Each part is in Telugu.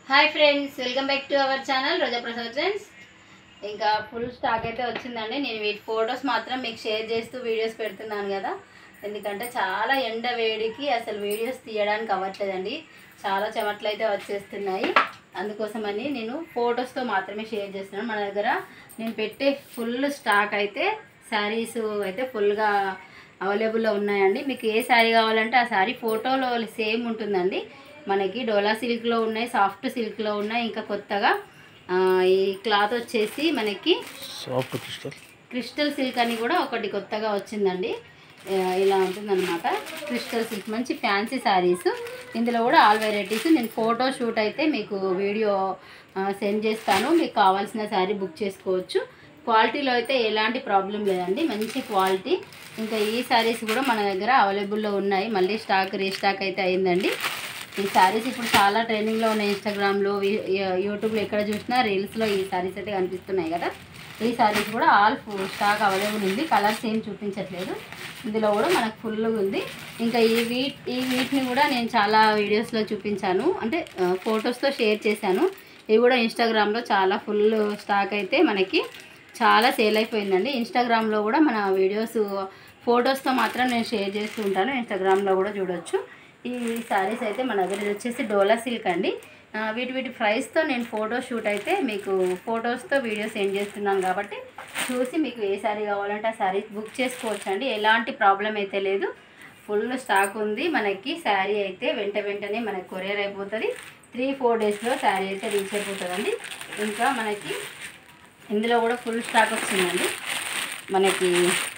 hi friends welcome back to our channel Roja Prasad friends ఇంకా ఫుల్ స్టాక్ అయితే వచ్చిందండి నేను వీటి ఫొటోస్ మాత్రం మీకు షేర్ చేస్తూ వీడియోస్ పెడుతున్నాను కదా ఎందుకంటే చాలా ఎండ వేడికి అసలు వీడియోస్ తీయడానికి అవ్వట్లేదండి చాలా చెమట్లు అయితే వచ్చేస్తున్నాయి అందుకోసమని నేను ఫొటోస్తో మాత్రమే షేర్ చేస్తున్నాను మన దగ్గర నేను పెట్టే ఫుల్ స్టాక్ అయితే శారీస్ అయితే ఫుల్గా అవైలబుల్లో ఉన్నాయండి మీకు ఏ శారీ కావాలంటే ఆ శారీ ఫోటోలో సేమ్ ఉంటుందండి మనకి డోలా సిల్క్లో ఉన్నాయి సాఫ్ట్ సిల్క్లో ఉన్నాయి ఇంకా కొత్తగా ఆ, ఈ క్లాత్ వచ్చేసి మనకి సాఫ్ట్ క్రిస్టల్ క్రిస్టల్ సిల్క్ అని కూడా ఒకటి కొత్తగా వచ్చిందండి ఆ, ఇలా ఉంటుందన్నమాట క్రిస్టల్ సిల్క్ మంచి ఫ్యాన్సీ శారీస్ ఇందులో కూడా ఆల్ వెరైటీస్ నేను ఫోటో షూట్ అయితే మీకు వీడియో సెండ్ చేస్తాను మీకు కావాల్సిన శారీ బుక్ చేసుకోవచ్చు క్వాలిటీలో అయితే ఎలాంటి ప్రాబ్లం లేదండి మంచి క్వాలిటీ ఇంకా ఈ శారీస్ కూడా మన దగ్గర అవైలబుల్లో ఉన్నాయి మళ్ళీ స్టాక్ రీస్టాక్ అయితే అయిందండి ఈ శారీస్ ఇప్పుడు చాలా ట్రెండింగ్లో ఉన్నాయి ఇన్స్టాగ్రామ్లో యూట్యూబ్లో ఎక్కడ చూసినా రీల్స్లో ఈ శారీస్ అయితే కనిపిస్తున్నాయి కదా ఈ శారీస్ కూడా ఆల్ స్టాక్ అవైలబుల్ ఉంది కలర్స్ ఏం చూపించట్లేదు ఇందులో కూడా మనకు ఫుల్గా ఉంది ఇంకా ఈ వీట్ ఈ వీటిని కూడా నేను చాలా వీడియోస్లో చూపించాను అంటే ఫొటోస్తో షేర్ చేశాను ఇవి కూడా ఇన్స్టాగ్రామ్లో చాలా ఫుల్ స్టాక్ అయితే మనకి చాలా సేల్ అయిపోయిందండి ఇన్స్టాగ్రామ్లో కూడా మన వీడియోస్ ఫొటోస్తో మాత్రం నేను షేర్ చేస్తూ ఉంటాను ఇన్స్టాగ్రామ్లో కూడా చూడొచ్చు ఈ శారీస్ అయితే మన దగ్గర ఇది వచ్చేసి డోలా సిల్క్ అండి ఆ, వీటి వీటి ప్రైస్తో నేను ఫోటో షూట్ అయితే మీకు ఫొటోస్తో వీడియో సెండ్ చేస్తున్నాను కాబట్టి చూసి మీకు ఏ శారీ కావాలంటే ఆ శారీ బుక్ చేసుకోవచ్చు అండి ఎలాంటి ప్రాబ్లం అయితే లేదు ఫుల్ స్టాక్ ఉంది మనకి శారీ అయితే వెంట వెంటనే మనకి కొరియర్ అయిపోతుంది త్రీ ఫోర్ డేస్లో శారీ అయితే రీచ్ అయిపోతుందండి ఇంకా మనకి ఇందులో కూడా ఫుల్ స్టాక్ వచ్చిందండి మనకి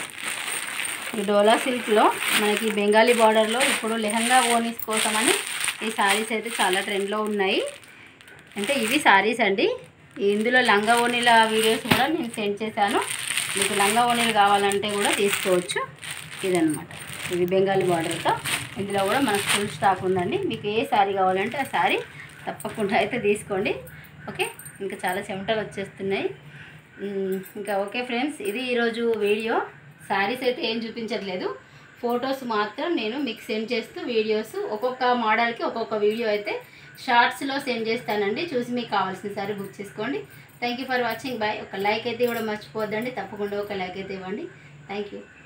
ఈ డోలా సిల్క్లో మనకి బెంగాలీ బార్డర్లో ఇప్పుడు లెహంగా ఓనీస్ కోసమని ఈ శారీస్ అయితే చాలా ట్రెండ్లో ఉన్నాయి అంటే ఇవి శారీస్ అండి ఇందులో లంగా ఓనీల వీడియోస్ కూడా నేను సెండ్ చేశాను మీకు లంగా ఓనీలు కావాలంటే కూడా తీసుకోవచ్చు ఇదనమాట ఇది బెంగాలీ బార్డర్తో ఇందులో కూడా మనకు ఫుల్ స్టాక్ ఉందండి మీకు ఏ శారీ కావాలంటే ఆ శారీ తప్పకుండా అయితే తీసుకోండి ఓకే ఇంకా చాలా చెమటలు వచ్చేస్తున్నాయి ఉమ్, ఇంకా ఓకే ఫ్రెండ్స్ ఇది ఈరోజు వీడియో శారీస్ అయితే ఏం చూపించట్లేదు ఫొటోస్ మాత్రం నేను మీకు సెండ్ చేస్తూ వీడియోస్ ఒక్కొక్క మోడల్కి ఒక్కొక్క వీడియో అయితే షార్ట్స్లో సెండ్ చేస్తానండి చూసి మీకు కావాల్సిన సారీ బుక్ చేసుకోండి thank you for watching bye ఒక లైక్ అయితే ఇవ్వడం మర్చిపోద్దండి తప్పకుండా ఒక లైక్ అయితే ఇవ్వండి థ్యాంక్ యూ